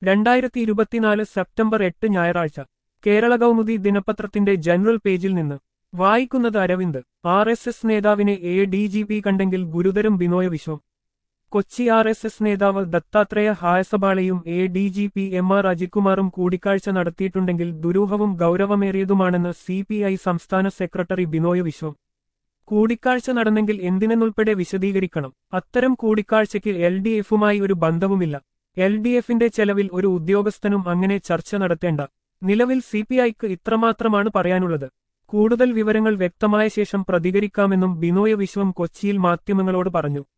രണ്ടായിരത്തി ഇരുപത്തിനാല് സെപ്റ്റംബർ എട്ട് ഞായറാഴ്ച കേരള കൗമുദി ദിനപത്രത്തിന്റെ ജനറൽ പേജിൽ നിന്ന് വായിക്കുന്നത് അരവിന്ദ് ആർ എസ് എസ് നേതാവിനെ എ ഡി ജി പി കണ്ടെങ്കിൽ ഗുരുതരം Binoy Viswam Kochi R S S നേതാവ് ദത്താത്രേയ ഹായസബാളയും A D G P M R അജിത്കുമാറും കൂടിക്കാഴ്ച നടത്തിയിട്ടുണ്ടെങ്കിൽ ദുരൂഹവും ഗൗരവമേറിയതുമാണെന്ന് സി പി ഐ സംസ്ഥാന സെക്രട്ടറി ബിനോയ് വിശ്വം കൂടിക്കാഴ്ച നടന്നെങ്കിൽ എന്തിനെന്നുൾപ്പെടെ വിശദീകരിക്കണം അത്തരം കൂടിക്കാഴ്ചയ്ക്ക് എൽ ഡി എഫുമായി ഒരു ബന്ധവുമില്ല എൽ ഡി എഫിന്റെ ചെലവിൽ ഒരു ഉദ്യോഗസ്ഥനും അങ്ങനെ ചർച്ച നടത്തേണ്ട നിലവിൽ സി പി ഐക്ക് ഇത്രമാത്രമാണ് പറയാനുള്ളത് കൂടുതൽ വിവരങ്ങൾ വ്യക്തമായ ശേഷം പ്രതികരിക്കാമെന്നും ബിനോയ് വിശ്വം കൊച്ചിയിൽ മാധ്യമങ്ങളോട് പറഞ്ഞു